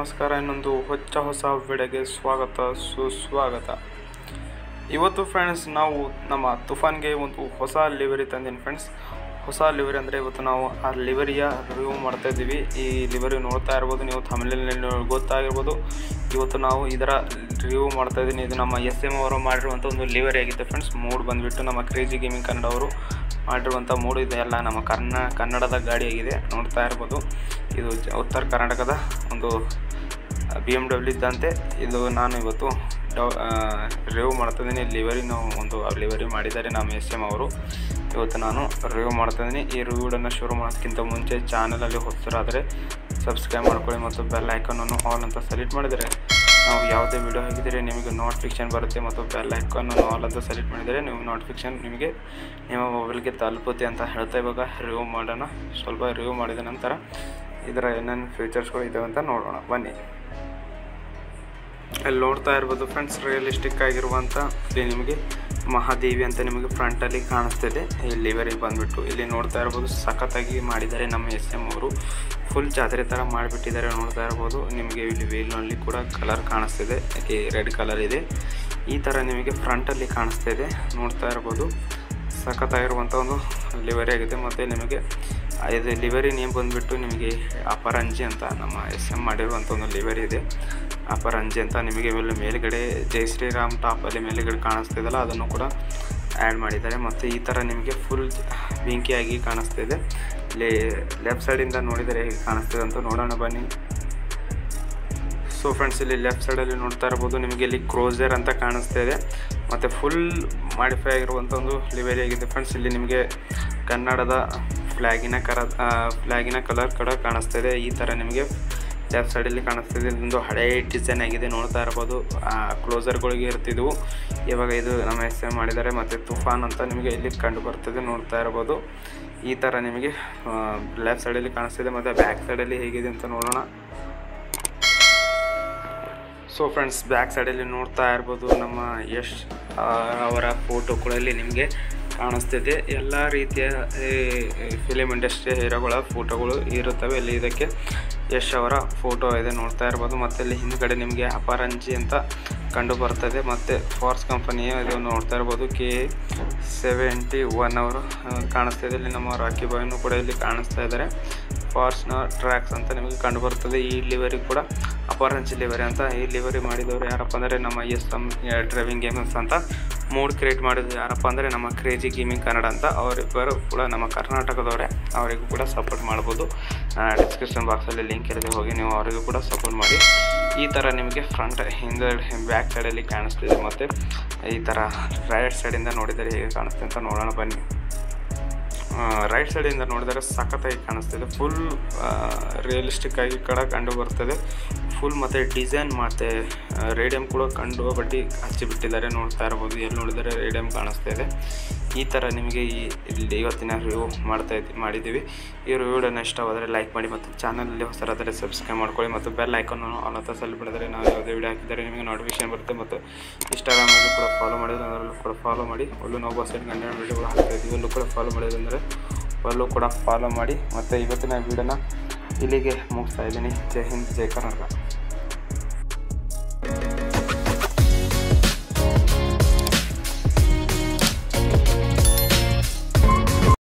ನಮಸ್ಕಾರ ಇನ್ನೊಂದು ಹೊಚ್ಚ ಹೊಸ ವಿಡಿಯೋಗೆ ಸ್ವಾಗತ ಸುಸ್ವಾಗತ ಇವತ್ತು ಫ್ರೆಂಡ್ಸ್ ನಾವು ನಮ್ಮ ತುಫಾನ್ಗೆ ಒಂದು ಹೊಸ ಲಿವರಿ ತಂದೀನಿ ಫ್ರೆಂಡ್ಸ್ ಹೊಸ ಲಿವರಿ ಅಂದರೆ ಇವತ್ತು ನಾವು ಆ ಲಿವರಿಯ ರಿವ್ಯೂ ಮಾಡ್ತಾ ಇದ್ದೀವಿ ಈ ಲಿವರಿ ನೋಡ್ತಾ ಇರ್ಬೋದು ನೀವು ತಮಿಳಿನಲ್ಲಿ ಗೊತ್ತಾಗಿರ್ಬೋದು ಇವತ್ತು ನಾವು ಇದರ ರಿವ್ಯೂ ಮಾಡ್ತಾ ಇದ್ದೀನಿ ಇದು ನಮ್ಮ ಎಸ್ ಎಮ್ ಅವರು ಮಾಡಿರುವಂಥ ಒಂದು ಲಿವರಿ ಆಗಿದೆ ಫ್ರೆಂಡ್ಸ್ ಮೂಡ್ ಬಂದುಬಿಟ್ಟು ನಮ್ಮ ಕ್ರೇಜಿ ಗೇಮಿಂಗ್ ಕನ್ನಡ ಅವರು ಮಾಡಿರುವಂಥ ಮೂಡು ಇದೆ ಎಲ್ಲ ನಮ್ಮ ಕನ್ನ ಕನ್ನಡದ ಗಾಡಿಯಾಗಿದೆ ನೋಡ್ತಾ ಇರ್ಬೋದು ಇದು ಜ- ಉತ್ತರ ಕರ್ನಾಟಕದ ಒಂದು ಬಿ ಎಮ್ ಡಬ್ಲ್ಯೂ ಇದ್ದಂತೆ ಇದು ನಾನು ಇವತ್ತು ಡವ್ ರಿವ್ಯೂ ಮಾಡ್ತಿದ್ದೀನಿ ಲಿವರಿ ನಾವು ಒಂದು ಲಿವರಿ ಮಾಡಿದ್ದಾರೆ ನಮ್ಮ ಎಸ್ ಎಮ್ ಅವರು ಇವತ್ತು ನಾನು ರಿವ್ಯೂ ಮಾಡ್ತಿದ್ದೀನಿ ಈ ರಿವ್ಯೂಡನ್ನು ಶುರು ಮಾಡೋದಕ್ಕಿಂತ ಮುಂಚೆ ಚಾನಲಲ್ಲಿ ಹೊಸರಾದರೆ ಸಬ್ಸ್ಕ್ರೈಬ್ ಮಾಡ್ಕೊಳ್ಳಿ ಮತ್ತು ಬೆಲ್ ಐಕಾನನ್ನು ಆಲ್ ಅಂತ ಸೆಲೆಕ್ಟ್ ಮಾಡಿದರೆ ನಾವು ಯಾವುದೇ ವಿಡಿಯೋ ಹಾಕಿದರೆ ನಿಮಗೆ ನೋಟಿಫಿಕೇಶನ್ ಬರುತ್ತೆ ಮತ್ತು ಬೆಲ್ ಐಕಾನನ್ನು ಆಲ್ ಅಂತ ಸೆಲೆಕ್ಟ್ ಮಾಡಿದರೆ ನೀವು ನೋಟಿಫಿಕೇಶನ್ ನಿಮಗೆ ನಿಮ್ಮ ಮೊಬೈಲ್ಗೆ ತಲುಪುತ್ತೆ ಅಂತ ಹೇಳ್ತಾ ಇವಾಗ ರಿವ್ಯೂ ಮಾಡೋಣ ಸ್ವಲ್ಪ ರಿವ್ಯೂ ಮಾಡಿದ ನಂತರ ಇದರ ಏನೇನು ಫೀಚರ್ಸ್ಗಳು ಇದಾವೆ ಅಂತ ನೋಡೋಣ ಬನ್ನಿ ಅಲ್ಲಿ ನೋಡ್ತಾ ಇರ್ಬೋದು ಫ್ರೆಂಡ್ಸ್ ರಿಯಲಿಸ್ಟಿಕ್ ಆಗಿರುವಂಥ ಇಲ್ಲಿ ನಿಮಗೆ ಮಹಾದೇವಿ ಅಂತ ನಿಮಗೆ ಫ್ರಂಟಲ್ಲಿ ಕಾಣಿಸ್ತಿದೆ ಈ ಲಿವರಿ ಬಂದ್ಬಿಟ್ಟು ಇಲ್ಲಿ ನೋಡ್ತಾ ಇರ್ಬೋದು ಸಖತ್ತಾಗಿ ಮಾಡಿದ್ದಾರೆ ನಮ್ಮ ಎಸ್ ಎಮ್ ಅವರು ಫುಲ್ ಜಾತ್ರೆ ಥರ ಮಾಡಿಬಿಟ್ಟಿದ್ದಾರೆ ನೋಡ್ತಾ ಇರ್ಬೋದು ನಿಮಗೆ ಇಲ್ಲಿ ವೀಲ್ನಲ್ಲಿ ಕೂಡ ಕಲರ್ ಕಾಣಿಸ್ತಿದೆ ಈ ರೆಡ್ ಕಲರ್ ಇದೆ ಈ ಥರ ನಿಮಗೆ ಫ್ರಂಟಲ್ಲಿ ಕಾಣಿಸ್ತಾ ಇದೆ ನೋಡ್ತಾ ಇರ್ಬೋದು ಸಖತ್ತಾಗಿರುವಂಥ ಒಂದು ಲಿವರಿ ಆಗಿದೆ ಮತ್ತು ನಿಮಗೆ ಇದು ಲಿವರಿ ನೇಮ್ ಬಂದುಬಿಟ್ಟು ನಿಮಗೆ ಅಪರಂಜಿ ಅಂತ ನಮ್ಮ ಎಸ್ ಎಮ್ ಮಾಡಿರುವಂಥ ಒಂದು ಲಿವರಿ ಇದೆ ಅಪರಂಜಿ ಅಂತ ನಿಮಗೆ ಇಲ್ಲಿ ಮೇಲುಗಡೆ ಜೈ ಶ್ರೀರಾಮ್ ಟಾಪಲ್ಲಿ ಮೇಲುಗಡೆ ಕಾಣಿಸ್ತಿದೆಯಲ್ಲ ಅದನ್ನು ಕೂಡ ಆ್ಯಡ್ ಮಾಡಿದ್ದಾರೆ ಮತ್ತು ಈ ಥರ ನಿಮಗೆ ಫುಲ್ ಬೆಂಕಿಯಾಗಿ ಕಾಣಿಸ್ತಿದೆ ಇಲ್ಲಿ ಲೆಫ್ಟ್ ಸೈಡಿಂದ ನೋಡಿದರೆ ಹೇಗೆ ಕಾಣಿಸ್ತಿದೆ ಅಂತ ನೋಡೋಣ ಬನ್ನಿ ಸೊ ಫ್ರೆಂಡ್ಸ್ ಇಲ್ಲಿ ಲೆಫ್ಟ್ ಸೈಡಲ್ಲಿ ನೋಡ್ತಾ ಇರ್ಬೋದು ನಿಮಗೆ ಇಲ್ಲಿ ಕ್ರೋಸರ್ ಅಂತ ಕಾಣಿಸ್ತಾ ಇದೆ ಮತ್ತು ಫುಲ್ ಮಾಡಿಫೈ ಆಗಿರುವಂಥ ಒಂದು ಲಿವರಿ ಆಗಿದೆ ಫ್ರೆಂಡ್ಸ್ ಇಲ್ಲಿ ನಿಮಗೆ ಕನ್ನಡದ ಫ್ಲ್ಯಾಗಿನ ಕರ ಫ್ಲ್ಯಾಗಿನ ಕಲರ್ ಕೂಡ ಕಾಣಿಸ್ತಾ ಇದೆ ಈ ಥರ ನಿಮಗೆ ಲೆಫ್ಟ್ ಸೈಡಲ್ಲಿ ಕಾಣಿಸ್ತಾ ಇದೆ ಇದೊಂದು ಹಳೇ ಡಿಸೈನ್ ಆಗಿದೆ ನೋಡ್ತಾ ಇರ್ಬೋದು ಕ್ಲೋಸರ್ಗಳಿಗೆ ಇರ್ತಿದ್ವು ಇವಾಗ ಇದು ನಮ್ಮ ಎಸ್ ಎಮ್ ಮಾಡಿದ್ದಾರೆ ಮತ್ತು ತುಫಾನ್ ಅಂತ ನಿಮಗೆ ಇಲ್ಲಿ ಕಂಡು ಬರ್ತದೆ ನೋಡ್ತಾ ಇರ್ಬೋದು ಈ ಥರ ನಿಮಗೆ ಲೆಫ್ಟ್ ಸೈಡಲ್ಲಿ ಕಾಣಿಸ್ತಿದೆ ಮತ್ತು ಬ್ಯಾಕ್ ಸೈಡಲ್ಲಿ ಹೇಗಿದೆ ಅಂತ ನೋಡೋಣ ಸೊ ಫ್ರೆಂಡ್ಸ್ ಬ್ಯಾಕ್ ಸೈಡಲ್ಲಿ ನೋಡ್ತಾ ಇರ್ಬೋದು ನಮ್ಮ ಯಶ್ ಆ, ಅವರ ಫೋಟೋ ಕೂಡ ಇಲ್ಲಿ ನಿಮಗೆ ಕಾಣಿಸ್ತಿದೆ ಎಲ್ಲ ರೀತಿಯ ಫಿಲಿಮ್ ಇಂಡಸ್ಟ್ರಿ ಹೀರೋಗಳ ಫೋಟೋಗಳು ಇರುತ್ತವೆ ಇಲ್ಲಿ ಇದಕ್ಕೆ ಯಶ್ ಅವರ ಫೋಟೋ ಇದೆ ನೋಡ್ತಾ ಇರ್ಬೋದು ಮತ್ತು ಇಲ್ಲಿ ಹಿಂದ್ಗಡೆ ನಿಮಗೆ ಅಪರಂಜಿ ಅಂತ ಕಂಡು ಬರ್ತದೆ ಮತ್ತು ಫಾರ್ಸ್ ಕಂಪನಿಯ ಇದು ನೋಡ್ತಾ ಇರ್ಬೋದು ಕೆ ಸೆವೆಂಟಿ ಒನ್ ಅವರು ಕಾಣಿಸ್ತಿದೆ ಇಲ್ಲಿ ನಮ್ಮ ರಾಕಿ ಬಾಯ್ನು ಕೂಡ ಇಲ್ಲಿ ಕಾಣಿಸ್ತಾ ಇದ್ದಾರೆ ಫಾರ್ಸ್ನ ಟ್ರ್ಯಾಕ್ಸ್ ಅಂತ ನಿಮಗೆ ಕಂಡು ಬರ್ತದೆ ಈ ಲಿವರಿ ಕೂಡ ಅಪರಂಜಿ ಲಿವರಿ ಅಂತ ಈ ಲಿವರಿ ಮಾಡಿದವರು ಯಾರಪ್ಪ ಅಂದರೆ ನಮ್ಮ ಎಸ್ ಎಮ್ ಡ್ರೈವಿಂಗ್ ಗೇಮ್ಸ್ ಅಂತ ಮೂಡ್ ಕ್ರಿಯೇಟ್ ಮಾಡಿದ್ದು ಯಾರಪ್ಪ ಅಂದರೆ ನಮ್ಮ ಕ್ರೇಜಿ ಗೇಮಿಂಗ್ ಕನ್ನಡ ಅಂತ ಅವರಿಬ್ಬರು ಕೂಡ ನಮ್ಮ ಕರ್ನಾಟಕದವರೇ ಅವರಿಗೂ ಕೂಡ ಸಪೋರ್ಟ್ ಮಾಡ್ಬೋದು ಡಿಸ್ಕ್ರಿಪ್ಷನ್ ಬಾಕ್ಸಲ್ಲಿ ಲಿಂಕ್ ಇರುತ್ತೆ ಹೋಗಿ ನೀವು ಅವರಿಗೂ ಕೂಡ ಸಪೋರ್ಟ್ ಮಾಡಿ ಈ ಥರ ನಿಮಗೆ ಫ್ರಂಟ್ ಹಿಂದೆ ಬ್ಯಾಕ್ ಸೈಡಲ್ಲಿ ಕಾಣಿಸ್ತಿದೆ ಮತ್ತು ಈ ಥರ ರೈಟ್ ಸೈಡಿಂದ ನೋಡಿದರೆ ಹೇಗೆ ಕಾಣಿಸ್ತೆ ಅಂತ ನೋಡೋಣ ಬನ್ನಿ ರೈಟ್ ಸೈಡಿಂದ ನೋಡಿದರೆ ಸಖತ್ತಾಗಿ ಕಾಣಿಸ್ತಿದೆ ಫುಲ್ ರಿಯಲಿಸ್ಟಿಕ್ ಆಗಿ ಕೂಡ ಕಂಡು ಬರ್ತದೆ ಫುಲ್ ಮತ್ತು ಡಿಸೈನ್ ಮತ್ತು ರೇಡಿಯಮ್ ಕೂಡ ಕಂಡು ಬಟ್ಟಿ ಹಚ್ಚಿಬಿಟ್ಟಿದ್ದಾರೆ ನೋಡ್ತಾ ಇರ್ಬೋದು ಎಲ್ಲಿ ನೋಡಿದರೆ ರೇಡಿಯಮ್ ಕಾಣಿಸ್ತಾ ಇದೆ ಈ ಥರ ನಿಮಗೆ ಈ ಇಲ್ಲಿ ಇವತ್ತಿನ ರಿವ್ಯೂ ಮಾಡ್ತಾ ಇದ್ವಿ ಮಾಡಿದ್ದೀವಿ ಈ ರಿವ್ಯೂಡನ್ನು ಇಷ್ಟವಾದರೆ ಲೈಕ್ ಮಾಡಿ ಮತ್ತು ಚಾನಲಲ್ಲಿ ಹೊಸರಾದರೆ ಸಬ್ಸ್ಕ್ರೈಬ್ ಮಾಡ್ಕೊಳ್ಳಿ ಮತ್ತು ಬೆಲ್ ಐಕಾನನ್ನು ಆಲ್ ಅಂತ ಸೆಲ್ ಬಿಡಿದ್ರೆ ನಾವು ಯಾವುದೇ ವಿಡಿಯೋ ಹಾಕಿದರೆ ನಿಮಗೆ ನೋಟಿಫಿಕೇಶನ್ ಬರುತ್ತೆ ಮತ್ತು ಇನ್ಸ್ಟಾಗ್ರಾಮಲ್ಲಿ ಕೂಡ ಫಾಲೋ ಮಾಡಿದ್ರೆ ಅದರಲ್ಲೂ ಕೂಡ ಫಾಲೋ ಮಾಡಿ ಅಲ್ಲೂ ನಾವು ಬಸ್ ಗಂಟೆ ವಿಡಿಯೋಗಳು ಹಾಕ್ತಾ ಇದ್ದೀವಿ ಅಲ್ಲೂ ಕೂಡ ಫಾಲೋ ಮಾಡಿದ್ರೆ ಅಲ್ಲೂ ಕೂಡ ಫಾಲೋ ಮಾಡಿ ಮತ್ತು ಇವತ್ತಿನ ವಿಡಿಯೋನ ಇಲ್ಲಿಗೆ ಮುಗಿಸ್ತಾ ಇದ್ದೀನಿ ಜೈ ಹಿಂದ್ ಜೈ ಕರ್ನಾಟಕ